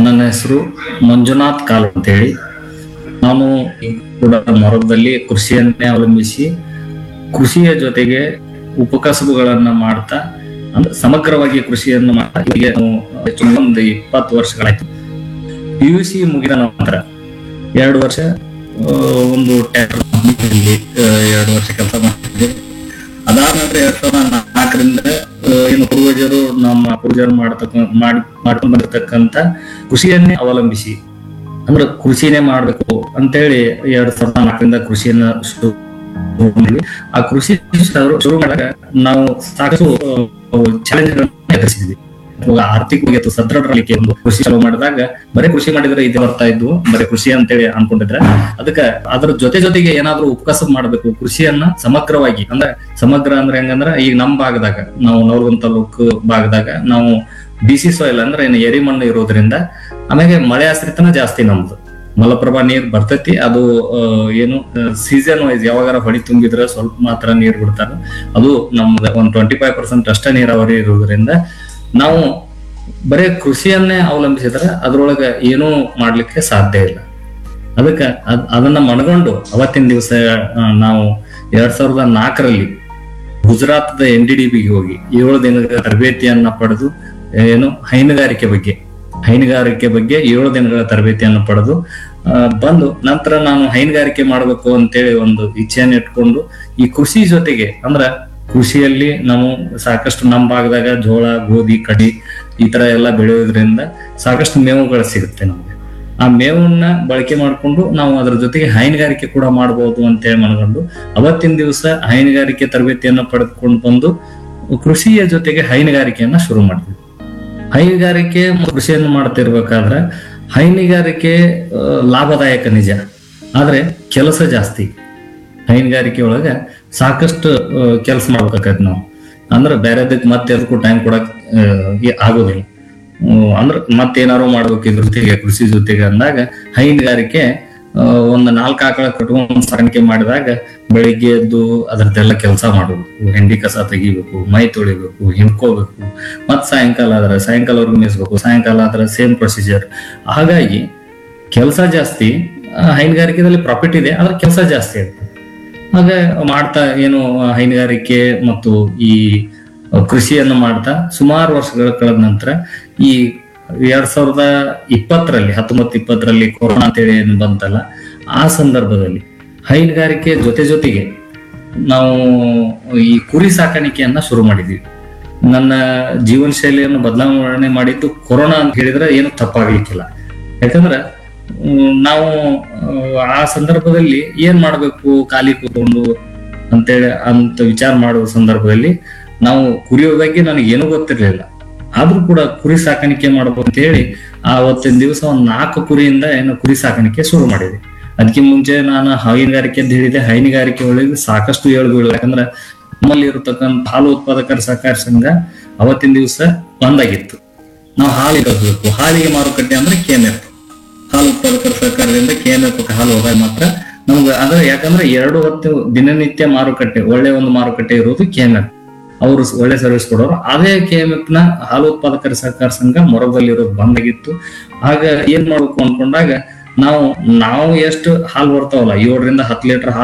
ನನ್ನ ಹೆಸರು ಮಂಜುನಾಥ್ ಕಾಲ್ ಅಂತೇಳಿ ನಾನು ಕೂಡ ಮೊರದಲ್ಲಿ ಕೃಷಿಯನ್ನೇ ಅವಲಂಬಿಸಿ ಕೃಷಿಯ ಜೊತೆಗೆ ಉಪಕಸಬುಗಳನ್ನ ಮಾಡ್ತಾ ಅಂದ್ರೆ ಸಮಗ್ರವಾಗಿ ಕೃಷಿಯನ್ನು ಮಾಡ್ತಾ ಹೀಗೆ ನಾವು ಹೆಚ್ಚು ಒಂದು ಇಪ್ಪತ್ತು ವರ್ಷಗಳಾಯ್ತು ಪಿ ಯು ಸಿ ಮುಗಿದ ನಂತರ ಎರಡು ವರ್ಷ ಆ, ಒಂದು ಟ್ಯಾಕ್ಟರ್ ಕಂಪ್ನಿಯಲ್ಲಿ ಎರಡು ವರ್ಷ ಕೆಲಸ ಮಾಡ್ತಿದ್ದೆ ಅದಾದ ನಂತರ ಎರಡ್ ಸಾವಿರದ ನಾಲ್ಕರಿಂದ ಆ, ಏನು ಪೂರ್ವಜರು ನಮ್ಮ ಪೂರ್ವಜರು ಮಾಡತಕ್ಕ ಮಾಡಿ ಮಾಡ್ಕೊಂಡು ಬಂದಿರತಕ್ಕಂತ ಕೃಷಿಯನ್ನೇ ಅವಲಂಬಿಸಿ ಅಂದ್ರೆ ಕೃಷಿನೇ ಮಾಡ್ಬೇಕು ಅಂತೇಳಿ ಎರಡ್ ಸಾವಿರದ ನಾಲ್ಕರಿಂದ ಕೃಷಿಯನ್ನ ಶುರು ಮಾಡಿದ್ವಿ. ಆ ಕೃಷಿ ಶುರು ಶುರು ಮಾಡಿದಾಗ ನಾವು ಸಾಕಷ್ಟು ಚಾಲೆಂಜ್ಗಳನ್ನ ಎದುರಿಸಿದ್ವಿ ಇವಾಗ ಆರ್ಥಿಕವಾಗಿ ಅಥವಾ ಸದೃಢಲಿಕ್ಕೆ ಒಂದು ಕೃಷಿ ಚಾಲೂ ಮಾಡಿದಾಗ ಬರೀ ಕೃಷಿ ಮಾಡಿದ್ರೆ ಇದು ಬರ್ತಾ ಇದ್ವು ಬರೀ ಕೃಷಿ ಅಂತೇಳಿ ಅನ್ಕೊಂಡಿದ್ರೆ ಅದಕ್ಕೆ ಅದ್ರ ಜೊತೆ ಜೊತೆಗೆ ಏನಾದ್ರೂ ಉಪಕಸಬ್ ಮಾಡ್ಬೇಕು ಕೃಷಿಯನ್ನ ಸಮಗ್ರವಾಗಿ ಅಂದ್ರೆ ಸಮಗ್ರ ಅಂದ್ರೆ ಹೆಂಗಂದ್ರ ಈಗ ನಮ್ ಭಾಗದಾಗ ನಾವು ನವಲಗುಂದ ತಾಲೂಕು ಭಾಗದಾಗ ನಾವು ಬಿಸಿ ಸಾಯಿಲ್ ಅಂದ್ರೆ ಏನು ಎರಿ ಮಣ್ಣು ಇರೋದ್ರಿಂದ ಆಮೇಲೆ ಮಳೆ ಆಶ್ರಿತನ ಜಾಸ್ತಿ ನಮ್ದು ಮಲಪ್ರಭಾ ನೀರ್ ಬರ್ತೈತಿ ಅದು ಆ, ಏನು ಸೀಸನ್ ವೈಸ್ ಯಾವಾಗಾರ ಹೊಳಿ ತುಂಬಿದ್ರೆ ಸ್ವಲ್ಪ ಮಾತ್ರ ನೀರ್ ಬಿಡ್ತಾರ ಅದು ನಮ್ದು ಒಂದ್ ಟ್ವೆಂಟಿ ಫೈವ್ ಪರ್ಸೆಂಟ್ ಅಷ್ಟೇ ನೀರಾವರಿ ಇರೋದ್ರಿಂದ ನಾವು ಬರೇ ಕೃಷಿಯನ್ನೇ ಅವಲಂಬಿಸಿದ್ರೆ ಅದ್ರೊಳಗ ಏನೂ ಮಾಡ್ಲಿಕ್ಕೆ ಸಾಧ್ಯ ಇಲ್ಲ ಅದಕ್ಕೆ ಅದ್ ಅದನ್ನ ಮನಗೊಂಡು ಅವತ್ತಿನ ದಿವಸ ನಾವು ಎರಡ್ ಸಾವಿರದ ನಾಲ್ಕರಲ್ಲಿ ಗುಜರಾತ್ದ ಎನ್ ಡಿ ಡಿ ಬಿಗೆ ಹೋಗಿ ಏಳು ದಿನಗಳ ತರಬೇತಿಯನ್ನ ಪಡೆದು ಏನು ಹೈನುಗಾರಿಕೆ ಬಗ್ಗೆ ಹೈನುಗಾರಿಕೆ ಬಗ್ಗೆ ಏಳು ದಿನಗಳ ತರಬೇತಿಯನ್ನು ಪಡೆದು ಆ, ಬಂದು ನಂತರ ನಾನು ಹೈನುಗಾರಿಕೆ ಮಾಡಬೇಕು ಅಂತೇಳಿ ಒಂದು ಇಚ್ಛೆಯನ್ನು ಇಟ್ಕೊಂಡು ಈ ಕೃಷಿ ಜೊತೆಗೆ ಅಂದ್ರ ಕೃಷಿಯಲ್ಲಿ ನಾವು ಸಾಕಷ್ಟು ನಮ್ಮ ಭಾಗದಾಗ ಜೋಳ ಗೋಧಿ ಕಡಿ ಈ ತರ ಎಲ್ಲ ಬೆಳೆಯೋದ್ರಿಂದ ಸಾಕಷ್ಟು ಮೇವುಗಳು ಸಿಗುತ್ತೆ ನಮ್ಗೆ ಆ ಮೇವನ್ನ ಬಳಕೆ ಮಾಡಿಕೊಂಡು ನಾವು ಅದ್ರ ಜೊತೆಗೆ ಹೈನುಗಾರಿಕೆ ಕೂಡ ಮಾಡಬಹುದು ಅಂತೇಳಿ ಮನಗಂಡು ಅವತ್ತಿನ ದಿವಸ ಹೈನುಗಾರಿಕೆ ತರಬೇತಿಯನ್ನ ಪಡೆದುಕೊಂಡು ಬಂದು ಕೃಷಿಯ ಜೊತೆಗೆ ಹೈನುಗಾರಿಕೆಯನ್ನ ಶುರು ಮಾಡಿದ್ವಿ ಹೈನುಗಾರಿಕೆ ಮತ್ತು ಕೃಷಿಯನ್ನು ಮಾಡ್ತಿರ್ಬೇಕಾದ್ರೆ ಹೈನುಗಾರಿಕೆ ಆ, ಲಾಭದಾಯಕ ನಿಜ ಆದ್ರೆ ಕೆಲಸ ಜಾಸ್ತಿ ಹೈನುಗಾರಿಕೆ ಒಳಗ ಸಾಕಷ್ಟು ಕೆಲಸ ಮಾಡ್ಬೇಕಾಗತ್ತೆ ನಾವು ಅಂದ್ರೆ ಬೇರೆದಕ್ಕೆ ಮತ್ತೆ ಅದಕ್ಕೂ ಟೈಮ್ ಕೊಡಕ್ ಆ, ಈ- ಆಗೋದಿಲ್ಲ ಹ್ಮ್, ಅಂದ್ರೆ ಮತ್ತೇನಾರು ಮಾಡ್ಬೇಕು ಇದ್ರ ಜೊತೆಗೆ ಕೃಷಿ ಜೊತೆಗೆ ಅಂದಾಗ ಹೈನುಗಾರಿಕೆ ಆ, ಒಂದು ನಾಲ್ಕು ಆಕಳ ಕಟ್ಕೊಂಡು ಸಾಕಾಣಿಕೆ ಮಾಡಿದಾಗ ಬೆಳಿಗ್ಗೆ ಎದ್ದು ಅದ್ರದ್ದೆಲ್ಲ ಕೆಲಸ ಮಾಡಬೇಕು ಹೆಂಡಿ ಕಸ ತೆಗಿಬೇಕು ಮೈ ತೊಳಿಬೇಕು ಹಿಂಡ್ಕೋಬೇಕು ಮತ್ ಸಾಯಂಕಾಲ ಆದ್ರೆ ಸಾಯಂಕಾಲವರೆಗೂ ಮೇಯಿಸ್ಬೇಕು ಸಾಯಂಕಾಲ ಆದ್ರೆ ಸೇಮ್ ಪ್ರೊಸೀಜರ್ ಹಾಗಾಗಿ ಕೆಲಸ ಜಾಸ್ತಿ ಆ, ಹೈನುಗಾರಿಕೆದಲ್ಲಿ ಪ್ರಾಫಿಟ್ ಇದೆ ಆದ್ರೆ ಕೆಲಸ ಜಾಸ್ತಿ ಇರುತ್ತೆ ಹಾಗೆ ಮಾಡ್ತಾ ಏನು ಹೈನುಗಾರಿಕೆ ಮತ್ತು ಈ ಕೃಷಿಯನ್ನು ಮಾಡ್ತಾ ಸುಮಾರು ವರ್ಷಗಳ ಕಳೆದ ನಂತರ ಈ ಎರಡ್ ಸಾವಿರದ ಇಪ್ಪತ್ತರಲ್ಲಿ ಹತ್ತೊಂಬತ್ತು ಇಪ್ಪತ್ತರಲ್ಲಿ ಕೊರೋನಾ ಅಂತೇಳಿ ಏನು ಬಂತಲ್ಲ ಆ ಸಂದರ್ಭದಲ್ಲಿ ಹೈನುಗಾರಿಕೆ ಜೊತೆ ಜೊತೆಗೆ ನಾವು ಈ ಕುರಿ ಸಾಕಾಣಿಕೆಯನ್ನ ಶುರು ಮಾಡಿದ್ವಿ ನನ್ನ ಜೀವನ ಶೈಲಿಯನ್ನು ಬದಲಾವಣೆ ಮಾಡಿದ್ದು ಕೊರೋನಾ ಅಂತ ಹೇಳಿದ್ರೆ ಏನು ತಪ್ಪಾಗ್ಲಿಕ್ಕಿಲ್ಲ ಯಾಕಂದ್ರೆ ಹ್ಮ್, ನಾವು ಆ, ಆ ಸಂದರ್ಭದಲ್ಲಿ ಏನ್ ಮಾಡ್ಬೇಕು ಖಾಲಿ ಕೂತ್ಕೊಂಡು ಅಂತೇಳಿ ಅಂತ ವಿಚಾರ ಮಾಡುವ ಸಂದರ್ಭದಲ್ಲಿ ನಾವು ಕುರಿಯೋ ಬಗ್ಗೆ ನನಗೆ ಏನೂ ಗೊತ್ತಿರ್ಲಿಲ್ಲ ಆದ್ರೂ ಕೂಡ ಕುರಿ ಸಾಕಾಣಿಕೆ ಮಾಡ್ಬೇಕು ಅಂತ ಹೇಳಿ ಆವತ್ತಿನ ದಿವಸ ಒಂದ್ ನಾಲ್ಕು ಕುರಿಯಿಂದ ಏನೋ ಕುರಿ ಸಾಕಾಣಿಕೆ ಶುರು ಮಾಡಿದೆ ಅದಕ್ಕೆ ಮುಂಚೆ ನಾನು ಹೈನುಗಾರಿಕೆ ಅಂತ ಹೇಳಿದೆ ಹೈನುಗಾರಿಕೆ ಒಳಗೆ ಸಾಕಷ್ಟು ಏಳುಗಳು ಯಾಕಂದ್ರೆ ನಮ್ಮಲ್ಲಿ ಇರತಕ್ಕಂತ ಹಾಲು ಉತ್ಪಾದಕರ ಸಹಕಾರ ಸಂಘ ಅವತ್ತಿನ ದಿವಸ ಬಂದಾಗಿತ್ತು ನಾವು ಹಾಲಿಗೆ ಹೋಗ್ಬೇಕು ಹಾಲಿಗೆ ಮಾರುಕಟ್ಟೆ ಅಂದ್ರೆ ಕೆಎಂಎಫ್ ಹಾಲು ಉತ್ಪಾದಕರ ಸಹಕಾರದಿಂದ ಕೆಎಂಎಫ್ ಹಾಲು ಹೋದಾಗ ಮಾತ್ರ ನಮ್ಗೆ ಅಂದ್ರೆ ಯಾಕಂದ್ರೆ ಎರಡು ಹೊತ್ತು ದಿನನಿತ್ಯ ಮಾರುಕಟ್ಟೆ ಒಳ್ಳೆ ಒಂದು ಮಾರುಕಟ್ಟೆ ಇರೋದು ಕೆಎಂಎಫ್ ಅವರು ಒಳ್ಳೆ ಸರ್ವಿಸ್ ಕೊಡೋರು ಅದೇ ಕೆಎಂಎಫ್ ನ ಹಾಲು ಉತ್ಪಾದಕರ ಸಹಕಾರ ಸಂಘ ಮೊರಬಲ್ಲಿರೋದು ಬಂದಾಗಿತ್ತು ಆಗ ಏನ್ ಮಾಡ್ಬೇಕು ಅನ್ಕೊಂಡಾಗ ನಾವು ನಾವು ಎಷ್ಟು ಹಾಲು ಬರ್ತಾವಲ್ಲ ಏಳರಿಂದ ಹತ್ತು ಲೀಟರ್ ಹಾಲು